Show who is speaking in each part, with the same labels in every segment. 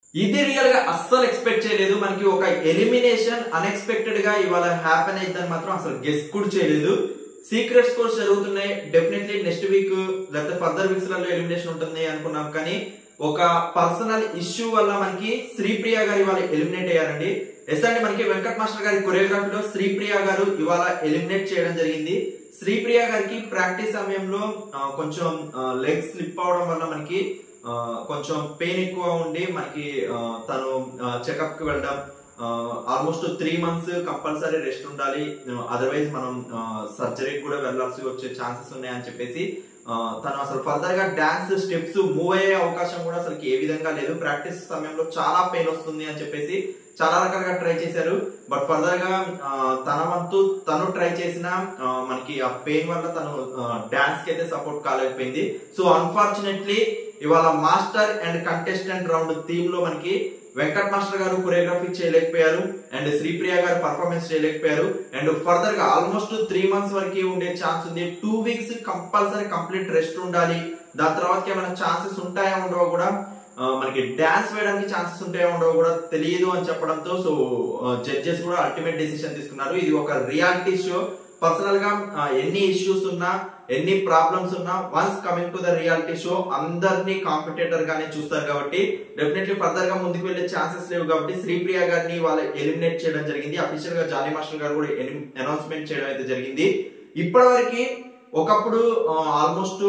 Speaker 1: ఇది రియల్ గా అస్సలు ఎక్స్పెక్ట్ చేయలేదు మనకి ఒక ఎలిమినేషన్ అన్ఎక్స్పెక్టెడ్ గా ఇవాళ హ్యాపెన్ అయిద్దని మాత్రం అసలు గెస్ కూడా చేయలేదు సీక్రెట్ స్కోర్స్ జరుగుతున్నాయి డెఫినెట్లీ నెక్స్ట్ వీక్ లేకపోతే ఫర్దర్ వీక్స్ లలో ఎలిమినేషన్ ఉంటుంది అనుకున్నాం కానీ ఒక పర్సనల్ ఇష్యూ వల్ల మనకి శ్రీప్రియ గారు ఇవాళ ఎలిమినేట్ అయ్యారండి ఎస్ అండి మనకి వెంకట్ మాస్టర్ గారి కొరియోగ్రఫీలో శ్రీప్రియ గారు ఇవాళ ఎలిమినేట్ చేయడం జరిగింది శ్రీప్రియ గారికి ప్రాక్టీస్ సమయంలో ఆ, కొంచెం లెగ్ స్లిప్ అవడం వల్ల మనకి ఆ, కొంచెం పెయిన్ ఎక్కువ ఉండి మనకి ఆ, తను చెకప్ కి వెళ్ళడం almost three months compulsory rest ఉండాలి అదర్వైజ్ మనం సర్జరీకి కూడా వెళ్ళాల్సి వచ్చే ఛాన్సెస్ ఉన్నాయని చెప్పేసి ఆ, తను అసలు ఫర్దర్ గా డాన్స్ స్టెప్స్ మూవ్ అయ్యే అవకాశం కూడా అసలు ఏ విధంగా లేదు ప్రాక్టీస్ సమయంలో చాలా పెయిన్ వస్తుంది అని చెప్పేసి చాలా రకాలుగా ట్రై చేశారు బట్ ఫర్దర్ గా ఆ, తన వంతు తను ట్రై చేసిన ఆ, మనకి ఆ పెయిన్ వల్ల తను డాన్స్ కి అయితే సపోర్ట్ కాలేకపోయింది సో అన్ఫార్చునేట్లీ ఇవాళ master and contestant round theme లో మనకి వెంకట్ మాస్టర్ గారు కొరియోగ్రఫీ చేయలేకపోయారు అండ్ శ్రీప్రియ గారు పర్ఫార్మెన్స్ చేయలేకపోయారు అండ్ ఫర్దర్ గా ఆల్మోస్ట్ త్రీ మంత్స్ వరకు ఉండే ఛాన్స్ ఉంది two weeks compulsory complete rest ఉండాలి దాని తర్వాత ఏమైనా ఛాన్సెస్ ఉంటాయా ఉండవో కూడా ఆ, మనకి డాన్స్ వేయడానికి ఛాన్సెస్ ఉంటాయో ఉండవో కూడా తెలియదు అని చెప్పడంతో సో జడ్జెస్ కూడా అల్టిమేట్ డెసిషన్ తీసుకున్నారు ఇది ఒక రియాలిటీ షో పర్సనల్ గా ఆ, ఎన్ని ఇష్యూస్ ఉన్నా ఎన్ని ప్రాబ్లమ్స్ ఉన్నా once coming to the reality show అందరినీ కాంపిటేటర్ గానే చూస్తారు కాబట్టి డెఫినెట్లీ ఫర్దర్ గా ముందుకు వెళ్లే ఛాన్సెస్ లేవు కాబట్టి శ్రీప్రియ గారిని వాళ్ళ ఎలిమినేట్ చేయడం జరిగింది అఫీషియల్ గా జానీ మాస్టర్ గారు కూడా అనౌన్స్మెంట్ చేయడం అయితే జరిగింది ఇప్పటివరకు ఒకప్పుడు almost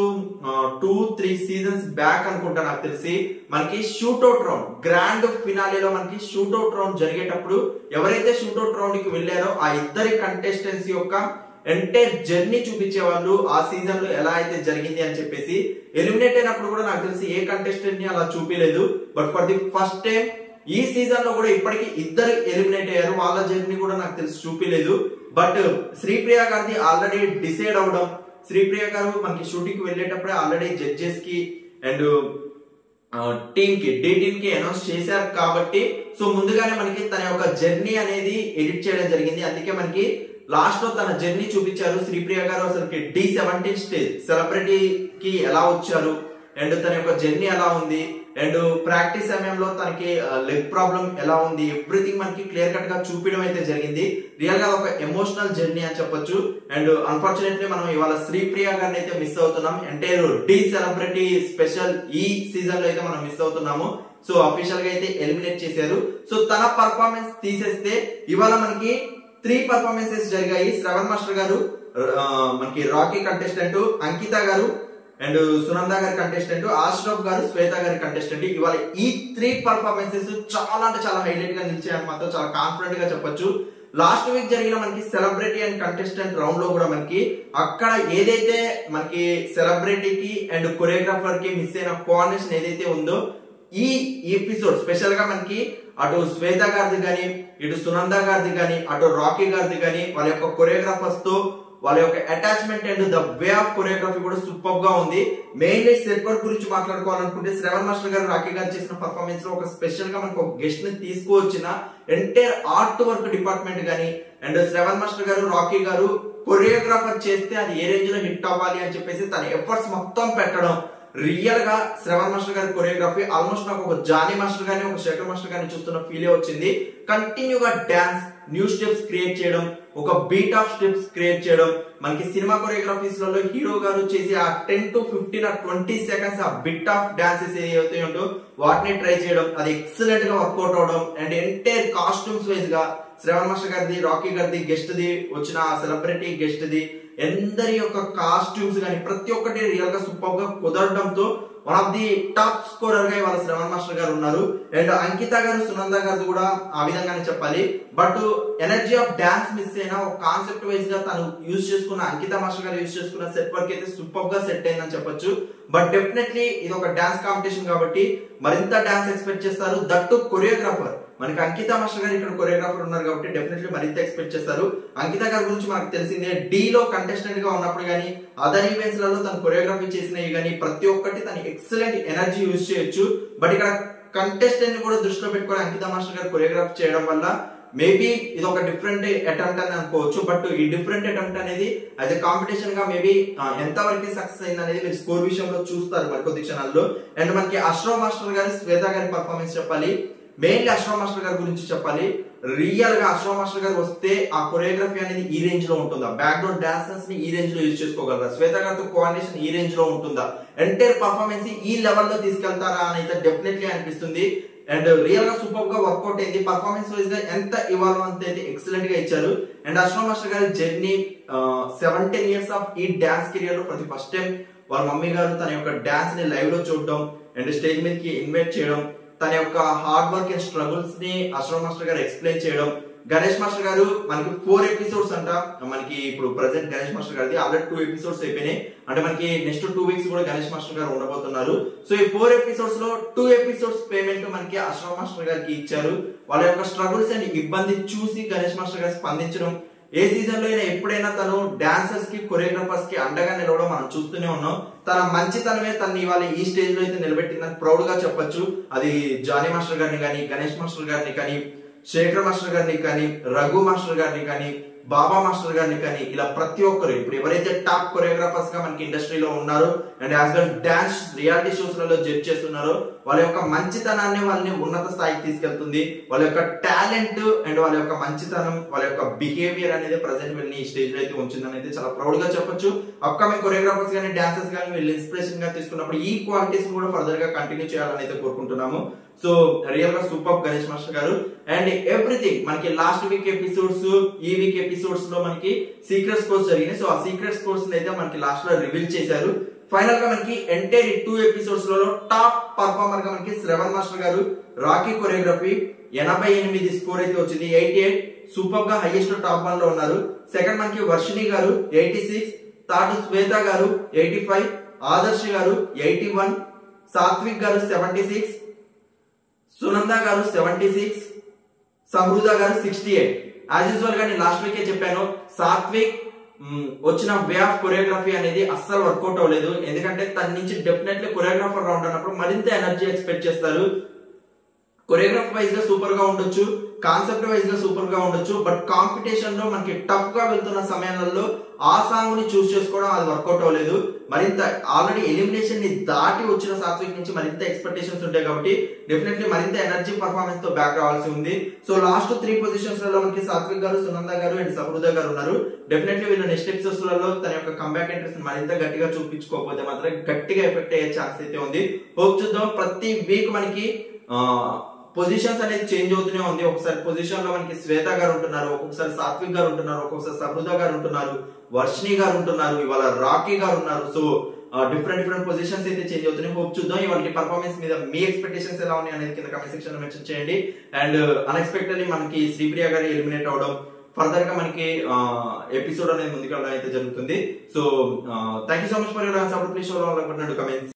Speaker 1: two three seasons back అనుకుంటా నాకు తెలిసి మనకి షూట్అవుట్ రౌండ్ గ్రాండ్ ఫినాలేలో మనకి షూట్అవుట్ రౌండ్ జరిగేటప్పుడు ఎవరైతే షూట్అవుట్ రౌండ్ కి వెళ్ళారో ఆ ఇద్దరి కంటెస్టెన్స్ యొక్క ఎంటైర్ జర్నీ చూపించే వాళ్ళు ఆ సీజన్ లో ఎలా అయితే జరిగింది అని చెప్పేసి ఎలిమినేట్ అయినప్పుడు కూడా నాకు తెలిసి ఏ కంటెస్టెంట్ ని అలా చూపించలేదు but for the first time ఈ సీజన్ లో కూడా ఇప్పటికి ఇద్దరు ఎలిమినేట్ అయ్యారు వాళ్ళ జర్నీ కూడా నాకు తెలిసి చూపించలేదు బట్ శ్రీప్రియ గారిది ఆల్రెడీ డిసైడ్ అవడం శ్రీప్రియ గారు మనకి షూటింగ్ కి వెళ్ళేటప్పుడే ఆల్రెడీ జడ్జెస్ కి అండ్ టీమ్ కి డి టీమ్ కి అనౌన్స్ చేశారు కాబట్టి సో ముందుగానే మనకి తన యొక్క జర్నీ అనేది ఎడిట్ చేయడం జరిగింది అందుకే మనకి లాస్ట్ లో తన జర్నీ చూపించారు శ్రీప్రియ గారు అసలు డి సెవెంటీన్ స్టేజ్ సెలబ్రిటీ కి ఎలా వచ్చారు అండ్ తన యొక్క జర్నీ ఎలా ఉంది అండ్ ప్రాక్టీస్ సమయంలో తనకి లెగ్ ప్రాబ్లం ఎలా ఉంది ఎవ్రీథింగ్ మనకి క్లియర్ కట్ గా చూపించడం అయితే జరిగింది రియల్ గా ఒక ఎమోషనల్ జర్నీ అని చెప్పొచ్చు అండ్ అన్ఫార్చునేట్లీ మనం ఇవాళ శ్రీప్రియ గారిని అయితే మిస్ అవుతున్నాం ఎంటైర్ డి సెలబ్రిటీ స్పెషల్ ఈ సీజన్ లో అయితే మనం మిస్ అవుతున్నాము సో అఫీషియల్ గా అయితే ఎలిమినేట్ చేశారు సో తన పర్ఫార్మెన్స్ తీసేస్తే ఇవాళ మనకి త్రీ పర్ఫార్మెన్సెస్ జరిగాయి శ్రవణ్ మాస్టర్ గారు ఆ, మనకి రాకీ కంటెస్టెంట్ అంకిత గారు అండ్ సునంద గారి కంటెస్టెంట్ ఆశ్రఫ్ గారు శ్వేత గారి కంటెస్టెంట్ ఇవాళ ఈ త్రీ పర్ఫార్మెన్సెస్ చాలా అంటే చాలా హైలైట్ గా నిలిచాయని మాత్రం చాలా కాన్ఫిడెంట్ గా చెప్పొచ్చు లాస్ట్ వీక్ జరిగిన మనకి సెలబ్రిటీ అండ్ కంటెస్టెంట్ రౌండ్ లో కూడా మనకి అక్కడ ఏదైతే మనకి సెలబ్రిటీకి అండ్ కొరియోగ్రాఫర్ కి మిస్ అయిన కోఆర్డినేషన్ ఏదైతే ఉందో ఈ ఎపిసోడ్ స్పెషల్ గా మనకి అటు శ్వేత గారిది గాని ఇటు సునంద గారిది గాని అటు రాకీ గారిది గాని వాళ్ళ యొక్క కొరియోగ్రాఫర్స్ తో వాళ్ళ యొక్క attachment and the way of choreography కూడా సూపర్ గా ఉంది మెయిన్లీ సెట్ వర్క్ గురించి మాట్లాడుకోవాలనుకుంటే శ్రవణ్ మాస్టర్ గారు రాకీ గారు చేసిన పర్ఫార్మెన్స్ లో ఒక స్పెషల్ గా మనకు ఒక గెస్ట్ ని తీసుకువచ్చిన ఎంటైర్ ఆర్ట్ వర్క్ డిపార్ట్మెంట్ గాని అండ్ శ్రవణ్ మాస్టర్ గారు రాకీ గారు కొరియోగ్రాఫర్ చేస్తే అది ఏ రేంజ్ లో హిట్ అవ్వాలి అని చెప్పేసి తన ఎఫర్ట్స్ మొత్తం పెట్టడం రియల్ గా శ్రవణ్ మాస్టర్ గారి కొరియోగ్రఫీ ఆల్మోస్ట్ నాకు ఒక జానీ మాస్టర్ గాని ఒక శేఖర్ మాస్టర్ గాని చూస్తున్న ఫీల్ వచ్చింది కంటిన్యూగా డాన్స్ న్యూ స్టెప్స్ క్రియేట్ చేయడం ఒక బీట్ ఆఫ్ స్టెప్స్ క్రియేట్ చేయడం మనకి సినిమా కొరియోగ్రఫీస్ లలో హీరో గారు చేసే ఆ టెన్ టు ఫిఫ్టీన్ ఆ ట్వంటీ సెకండ్స్ ఆ బిట్ ఆఫ్ డాన్సెస్ ఏవైతే ఉంటో వాటిని ట్రై చేయడం అది ఎక్సలెంట్ గా వర్కౌట్ అవడం అండ్ ఎంటైర్ కాస్ట్యూమ్స్ వైజ్ గా శ్రవణ్ మాస్టర్ గారిది రాకీ గారిది గెస్ట్ ది వచ్చిన సెలబ్రిటీ గెస్ట్ ది ఎందరి యొక్క కాస్ట్యూమ్స్ కానీ ప్రతి ఒక్కటి రియల్ గా సూపర్ గా కుదరడంతో one of the top scorer గా ఇవాళ శ్రవణ్ మాస్టర్ గారు ఉన్నారు అండ్ అంకిత గారు సునంద గారు కూడా ఆ విధంగానే చెప్పాలి but energy of dance miss అయినా ఒక కాన్సెప్ట్ వైజ్ గా తను యూజ్ చేసుకున్న అంకిత మాస్టర్ గారు యూజ్ చేసుకున్న సెట్ వర్క్ అయితే సూపర్ గా సెట్ అయిందని చెప్పొచ్చు బట్ డెఫినెట్లీ ఇది ఒక డాన్స్ కాంపిటీషన్ కాబట్టి మరింత డాన్స్ ఎక్స్పెక్ట్ చేస్తారు దట్టు కొరియోగ్రాఫర్ మనకి అంకిత మాస్టర్ గారు ఇక్కడ కొరియోగ్రాఫర్ ఉన్నారు కాబట్టి డెఫినెట్లీ మరింత ఎక్స్పెక్ట్ చేస్తారు అంకిత గారి గురించి మనకు తెలిసిందే డి లో కంటెస్టెంట్ గా ఉన్నప్పుడు కానీ అదర్ ఈవెంట్స్ లలో తను కొరియోగ్రఫీ చేసినవి కానీ ప్రతి ఒక్కటి తను ఎక్సలెంట్ ఎనర్జీ యూజ్ చేయొచ్చు బట్ ఇక్కడ కంటెస్టెంట్ కూడా దృష్టిలో పెట్టుకొని అంకిత మాస్టర్ గారు కొరియోగ్రాఫ్ చేయడం వల్ల మేబీ ఇది ఒక డిఫరెంట్ అటెంప్ట్ అని అనుకోవచ్చు బట్ ఈ డిఫరెంట్ అటెంప్ట్ అనేది యాజ్ ఎ కాంపిటీషన్ గా మేబీ ఎంత వరకు సక్సెస్ అయింది అనేది మీరు స్కోర్ విషయంలో చూస్తారు మరి కొద్ది క్షణాల్లో అండ్ మనకి అశ్రవ్ మాస్టర్ గారి శ్వేత గారి పర్ఫార్మెన్స్ చెప్పాలి మెయిన్లీ అశ్రవ్ మాస్టర్ గారి గురించి చెప్పాలి రియల్ గా అశ్రవ్ మాస్టర్ గారు వస్తే ఆ కొరియోగ్రఫీ అనేది ఈ రేంజ్ లో ఉంటుందా బ్యాక్గ్రౌండ్ డాన్సర్స్ ని ఈ రేంజ్ లో యూజ్ చేసుకోగలరా శ్వేత గారితో కోఆర్డినేషన్ ఈ రేంజ్ లో ఉంటుందా ఎంటైర్ పర్ఫార్మెన్స్ ఈ లెవెల్ లో తీసుకెళ్తారా అని అయితే డెఫినెట్లీ అనిపిస్తుంది అండ్ రియల్ గా సూపర్ గా వర్కౌట్ అయింది పర్ఫార్మెన్స్ వైజ్ గా ఎంత ఇవ్వాలో అంత అయితే ఎక్సలెంట్ గా ఇచ్చారు అండ్ అశ్వ మాస్టర్ గారి జర్నీ సెవెంటీన్ ఇయర్స్ ఆఫ్ ఈ డాన్స్ కెరియర్ లో ప్రతి ఫస్ట్ టైం వాళ్ళ మమ్మీ గారు తన యొక్క డాన్స్ ని లైవ్ లో చూడడం అండ్ స్టేజ్ మీదకి ఇన్వైట్ చేయడం తన యొక్క హార్డ్ వర్క్ అండ్ స్ట్రగుల్స్ ని అశ్వ మాస్టర్ గారు ఎక్స్ప్లెయిన్ చేయడం గణేష్ మాస్టర్ గారు మనకి ఫోర్ ఎపిసోడ్స్ అంట మనకి ఇప్పుడు ప్రెసెంట్ గణేష్ మాస్టర్ గారిది ఆల్రెడీ టూ ఎపిసోడ్స్ అయిపోయినాయి అంటే మనకి నెక్స్ట్ టూ వీక్స్ కూడా గణేష్ మాస్టర్ గారు ఉండబోతున్నారు సో ఈ ఫోర్ ఎపిసోడ్స్ లో టూ ఎపిసోడ్స్ పేమెంట్ మనకి అశ్వ మాస్టర్ గారికి ఇచ్చారు వాళ్ళ యొక్క స్ట్రగుల్స్ అండ్ ఇబ్బంది చూసి గణేష్ మాస్టర్ గారు స్పందించడం ఏ సీజన్ లో అయినా ఎప్పుడైనా తను డాన్సర్స్ కి కొరియోగ్రాఫర్స్ కి అండగా నిలవడం మనం చూస్తూనే ఉన్నాం తన మంచితనమే తను ఇవాళ ఈ స్టేజ్ లో అయితే నిలబెట్టిందని ప్రౌడ్ గా చెప్పొచ్చు అది జానీ మాస్టర్ గారిని కానీ గణేష్ మాస్టర్ గారిని కానీ శేఖర్ మాస్టర్ గారిని కానీ రఘు మాస్టర్ గారిని కానీ బాబా మాస్టర్ గారిని కానీ ఇలా ప్రతి ఒక్కరు ఇప్పుడు ఎవరైతే టాప్ కొరియోగ్రాఫర్స్ గా మనకి ఇండస్ట్రీలో ఉన్నారో and as well dance reality shows లలో జడ్జ్ చేస్తున్నారో వాళ్ళ యొక్క మంచితనాన్ని వాళ్ళని ఉన్నత స్థాయికి తీసుకెళ్తుంది వాళ్ళ యొక్క టాలెంట్ అండ్ వాళ్ళ యొక్క మంచితనం వాళ్ళ యొక్క బిహేవియర్ అనేది ప్రజెంట్ వీళ్ళని ఈ స్టేజ్ లో అయితే ఉంచిందని అయితే చాలా ప్రౌడ్ గా చెప్పొచ్చు అప్కమింగ్ కొరియోగ్రాఫర్స్ కానీ డాన్సర్స్ కానీ వీళ్ళు ఇన్స్పిరేషన్ గా తీసుకున్నప్పుడు ఈ క్వాలిటీస్ కూడా ఫర్దర్ గా కంటిన్యూ చేయాలని అయితే కోరుకుంటున్నాము సో రియల్ గా సూపర్ గణేష్ మాస్టర్ గారు అండ్ ఎవ్రీథింగ్ మనకి లాస్ట్ వీక్ ఎపిసోడ్స్ ఈ వీక్ ఎపిసోడ్స్ లో మనకి సీక్రెట్ స్కోర్స్ జరిగినాయి సో ఆ సీక్రెట్ స్కోర్స్ అయితే మనకి లాస్ట్ లో రివీల్ చేశారు ఫైనల్ గా మనకి ఎంటైర్ టూ ఎపిసోడ్స్ లో టాప్ పర్ఫార్మర్ గా మనకి శ్రవణ్ మాస్టర్ గారు రాకీ కొరియోగ్రఫీ ఎనభై ఎనిమిది స్కోర్ అయితే వచ్చింది ఎయిటీ ఎయిట్ సూపర్ గా హైయెస్ట్ టాప్ వన్ లో ఉన్నారు సెకండ్ మనకి వర్షిణి గారు ఎయిటీ సిక్స్ థర్డ్ శ్వేత గారు ఎయిటీ ఫైవ్ ఆదర్శ్ గారు ఎయిటీ వన్ సాత్విక్ గారు సెవెంటీ సిక్స్ సునంద గారు సెవెంటీ సిక్స్ సమృద్ధ గారు సిక్స్టీ ఎయిట్ యాజ్ యూజువల్ గా నేను లాస్ట్ వీకే చెప్పాను సాత్విక్ మ్, వచ్చిన వే ఆఫ్ కొరియోగ్రఫీ అనేది అస్సలు వర్కౌట్ అవ్వలేదు ఎందుకంటే తన నుంచి డెఫినెట్లీ కొరియోగ్రాఫర్ గా ఉంటున్నప్పుడు మరింత ఎనర్జీ ఎక్స్పెక్ట్ చేస్తారు కొరియోగ్రాఫ్ వైజ్ గా సూపర్ గా ఉండొచ్చు కాన్సెప్ట్ వైజ్ గా సూపర్ గా ఉండొచ్చు బట్ కాంపిటీషన్ లో మనకి టఫ్ గా వెళ్తున్న సమయాలలో ఆ సాంగ్ ని చూస్ చేసుకోవడం అది వర్కౌట్ అవ్వలేదు మరింత ఆల్రెడీ ఎలిమినేషన్ ని దాటి వచ్చిన సాత్విక్ నుంచి మరింత ఎక్స్పెక్టేషన్స్ ఉంటాయి కాబట్టి డెఫినెట్లీ మరింత ఎనర్జీ పర్ఫార్మెన్స్ తో బ్యాక్ రావాల్సి ఉంది సో లాస్ట్ త్రీ పొజిషన్స్ లలో మనకి సాత్విక్ గారు సునంద గారు అండ్ సహృద గారు ఉన్నారు డెఫినెట్లీ వీళ్ళు నెక్స్ట్ ఎపిసోడ్స్ లలో తన యొక్క కంబ్యాక్ ఇంట్రెస్ట్ మరింత గట్టిగా చూపించుకోకపోతే మాత్రం గట్టిగా ఎఫెక్ట్ అయ్యే ఛాన్స్ అయితే ఉంది హోప్ చూద్దాం ప్రతి వీక్ మనకి పొజిషన్స్ అనేది చేంజ్ అవుతూనే ఉంది ఒకసారి పొజిషన్ లో మనకి శ్వేత గారు ఉంటున్నారు ఒక్కొక్కసారి సాత్విక్ గారు ఉంటున్నారు ఒక్కొక్కసారి సబృద గారు ఉంటున్నారు వర్షిణి గారు ఉంటున్నారు ఇవాళ రాకీ గారు ఉన్నారు సో డిఫరెంట్ డిఫరెంట్ పొజిషన్స్ అయితే చేంజ్ అవుతున్నాయి హోప్ చూద్దాం ఇవాళ పర్ఫార్మెన్స్ మీద మీ ఎక్స్పెక్టేషన్స్ ఎలా ఉన్నాయి అనేది కింద కమెంట్ సెక్షన్ లో మెన్షన్ చేయండి అండ్ అన్ఎక్స్పెక్టెడ్లీ మనకి శ్రీప్రియ గారు ఎలిమినేట్ అవడం ఫర్దర్ గా మనకి ఎపిసోడ్ అనేది ముందుకెళ్ళడం అయితే జరుగుతుంది so thank you so much for your support please show comments